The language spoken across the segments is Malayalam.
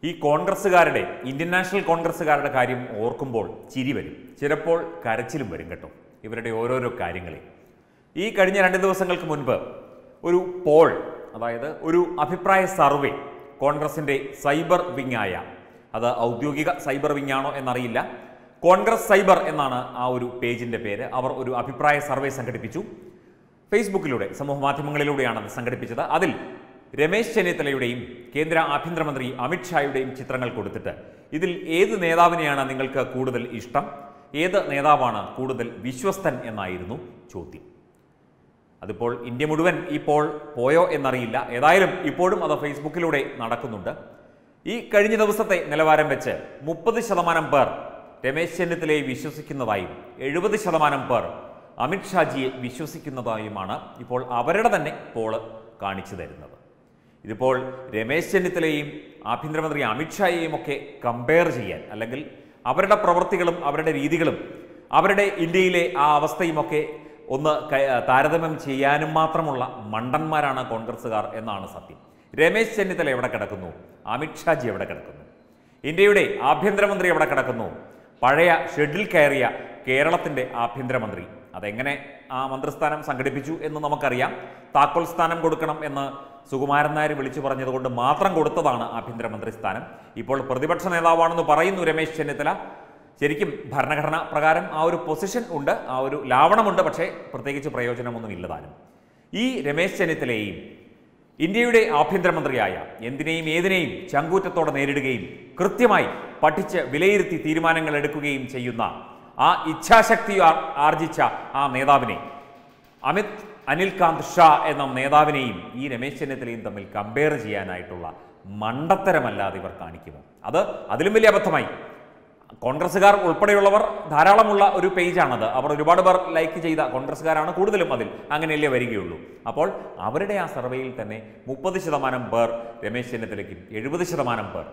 ഈ കോൺഗ്രസ്സുകാരുടെ ഇന്ത്യൻ നാഷണൽ കോൺഗ്രസ്സുകാരുടെ കാര്യം ഓർക്കുമ്പോൾ ചിരി വരും ചിലപ്പോൾ കരച്ചിലും വരും കേട്ടോ ഇവരുടെ ഓരോരോ കാര്യങ്ങളെ ഈ കഴിഞ്ഞ രണ്ട് ദിവസങ്ങൾക്ക് മുൻപ് ഒരു പോൾ അതായത് ഒരു അഭിപ്രായ സർവേ കോൺഗ്രസിൻ്റെ സൈബർ വിങ്ങായ അത് ഔദ്യോഗിക സൈബർ വിങ്ങാണോ എന്നറിയില്ല കോൺഗ്രസ് സൈബർ എന്നാണ് ആ ഒരു പേജിൻ്റെ പേര് അവർ ഒരു അഭിപ്രായ സർവേ സംഘടിപ്പിച്ചു ഫേസ്ബുക്കിലൂടെ സമൂഹ മാധ്യമങ്ങളിലൂടെയാണ് അത് സംഘടിപ്പിച്ചത് അതിൽ രമേശ് ചെന്നിത്തലയുടെയും കേന്ദ്ര ആഭ്യന്തരമന്ത്രി അമിത്ഷായുടെയും ചിത്രങ്ങൾ കൊടുത്തിട്ട് ഇതിൽ ഏത് നേതാവിനെയാണ് നിങ്ങൾക്ക് കൂടുതൽ ഇഷ്ടം ഏത് നേതാവാണ് കൂടുതൽ വിശ്വസ്തൻ എന്നായിരുന്നു ചോദ്യം അതിപ്പോൾ ഇന്ത്യ മുഴുവൻ ഇപ്പോൾ പോയോ എന്നറിയില്ല ഏതായാലും ഇപ്പോഴും അത് ഫേസ്ബുക്കിലൂടെ നടക്കുന്നുണ്ട് ഈ കഴിഞ്ഞ ദിവസത്തെ നിലവാരം വെച്ച് മുപ്പത് ശതമാനം പേർ രമേശ് ചെന്നിത്തലയെ വിശ്വസിക്കുന്നതായും എഴുപത് ശതമാനം പേർ അമിത്ഷാജിയെ വിശ്വസിക്കുന്നതായുമാണ് ഇപ്പോൾ അവരുടെ തന്നെ പോള് കാണിച്ചു തരുന്നത് ഇതിപ്പോൾ രമേശ് ചെന്നിത്തലയെയും ആഭ്യന്തരമന്ത്രി അമിത്ഷായെയും ഒക്കെ കമ്പയർ ചെയ്യാൻ അല്ലെങ്കിൽ അവരുടെ പ്രവൃത്തികളും അവരുടെ രീതികളും അവരുടെ ഇന്ത്യയിലെ ആ അവസ്ഥയുമൊക്കെ ഒന്ന് ക- താരതമ്യം ചെയ്യാനും മാത്രമുള്ള മണ്ടന്മാരാണ് കോൺഗ്രസ്സുകാർ എന്നാണ് സത്യം രമേശ് ചെന്നിത്തല എവിടെ കിടക്കുന്നു അമിത്ഷാജി എവിടെ കിടക്കുന്നു ഇന്ത്യയുടെ ആഭ്യന്തരമന്ത്രി എവിടെ കിടക്കുന്നു പഴയ ഷെഡിൽ കയറിയ കേരളത്തിന്റെ ആഭ്യന്തരമന്ത്രി അതെങ്ങനെ ആ മന്ത്രിസ്ഥാനം സംഘടിപ്പിച്ചു എന്ന് നമുക്കറിയാം താക്കോൽ സ്ഥാനം കൊടുക്കണം എന്ന് സുകുമാരൻ നായർ വിളിച്ചു പറഞ്ഞതുകൊണ്ട് മാത്രം കൊടുത്തതാണ് ആഭ്യന്തരമന്ത്രി സ്ഥാനം ഇപ്പോൾ പ്രതിപക്ഷ നേതാവാണെന്ന് പറയുന്നു രമേശ് ചെന്നിത്തല ശരിക്കും ഭരണഘടന പ്രകാരം ആ ഒരു പൊസിഷൻ ഉണ്ട് ആ ഒരു ലാവണമുണ്ട് പക്ഷേ പ്രത്യേകിച്ച് പ്രയോജനമൊന്നും ഇല്ലതാനും ഈ രമേശ് ചെന്നിത്തലയെയും ഇന്ത്യയുടെ ആഭ്യന്തരമന്ത്രിയായ എന്തിനേയും ഏതിനേയും ചങ്കൂറ്റത്തോടെ നേരിടുകയും കൃത്യമായി പഠിച്ച് വിലയിരുത്തി തീരുമാനങ്ങൾ എടുക്കുകയും ചെയ്യുന്ന ആ ഇച്ഛാശക്തി ആർ- ആർജിച്ച ആ നേതാവിനെ അമിത് അനിൽകാന്ത് ഷാ എന്ന നേതാവിനെയും ഈ രമേശ് ചെന്നിത്തലയും തമ്മിൽ കമ്പയർ ചെയ്യാനായിട്ടുള്ള മണ്ടത്തരമല്ലാതെ ഇവർ കാണിക്കുമോ അത് അതിലും വലിയ അബദ്ധമായി കോൺഗ്രസ്സുകാർ ഉൾപ്പെടെയുള്ളവർ ധാരാളമുള്ള ഒരു പേജാണത് അവർ ഒരുപാട് പേർ ലൈക്ക് ചെയ്ത കോൺഗ്രസ്സുകാരാണ് കൂടുതലും അതിൽ അങ്ങനെയല്ലേ വരികയുള്ളൂ അപ്പോൾ അവരുടെ ആ സർവേയിൽ തന്നെ മുപ്പത് ശതമാനം പേർ രമേശ് ചെന്നിത്തലയ്ക്കും എഴുപത് ശതമാനം പേർ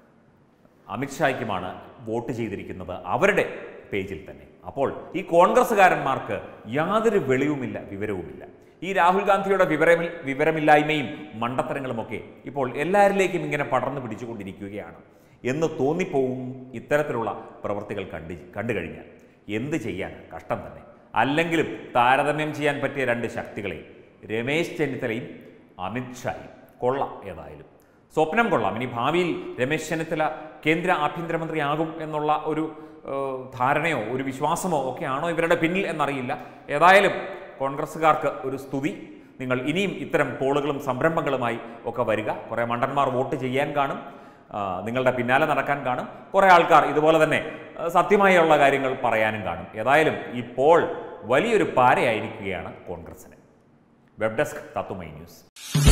അമിത്ഷായ്ക്കുമാണ് വോട്ട് ചെയ്തിരിക്കുന്നത് അവരുടെ പേജിൽ തന്നെ അപ്പോൾ ഈ കോൺഗ്രസ്സുകാരന്മാർക്ക് യാതൊരു വെളിവുമില്ല വിവരവുമില്ല ഈ രാഹുൽ ഗാന്ധിയുടെ വിവരമിൽ വിവരമില്ലായ്മയും മണ്ടത്തരങ്ങളുമൊക്കെ ഇപ്പോൾ എല്ലാവരിലേക്കും ഇങ്ങനെ പടർന്നു പിടിച്ചുകൊണ്ടിരിക്കുകയാണ് എന്ന് തോന്നിപ്പോവും ഇത്തരത്തിലുള്ള പ്രവൃത്തികൾ കണ്ടു കണ്ടു കഴിഞ്ഞാൽ എന്ത് ചെയ്യാൻ കഷ്ടം തന്നെ അല്ലെങ്കിലും താരതമ്യം ചെയ്യാൻ പറ്റിയ രണ്ട് ശക്തികളെ രമേശ് ചെന്നിത്തലയും അമിത്ഷായും കൊള്ള ഏതായാലും സ്വപ്നം കൊള്ളാം ഇനി ഭാവിയിൽ രമേശ് ചെന്നിത്തല കേന്ദ്ര ആഭ്യന്തരമന്ത്രിയാകും എന്നുള്ള ഒരു ഏഹ്, ധാരണയോ ഒരു വിശ്വാസമോ ഒക്കെയാണോ ഇവരുടെ പിന്നിൽ എന്നറിയില്ല ഏതായാലും കോൺഗ്രസ്സുകാർക്ക് ഒരു സ്തുതി നിങ്ങൾ ഇനിയും ഇത്തരം പോളുകളും സംരംഭങ്ങളുമായി ഒക്കെ വരിക കുറേ മണ്ടന്മാർ വോട്ട് ചെയ്യാൻ കാണും ആ, നിങ്ങളുടെ പിന്നാലെ നടക്കാൻ കാണും കുറേ ആൾക്കാർ ഇതുപോലെ തന്നെ ആ, സത്യമായുള്ള കാര്യങ്ങൾ പറയാനും കാണും ഏതായാലും ഇപ്പോൾ വലിയൊരു പാരയായിരിക്കുകയാണ് കോൺഗ്രസിന് വെബ് ഡെസ്ക് തത്തുമൈ ന്യൂസ്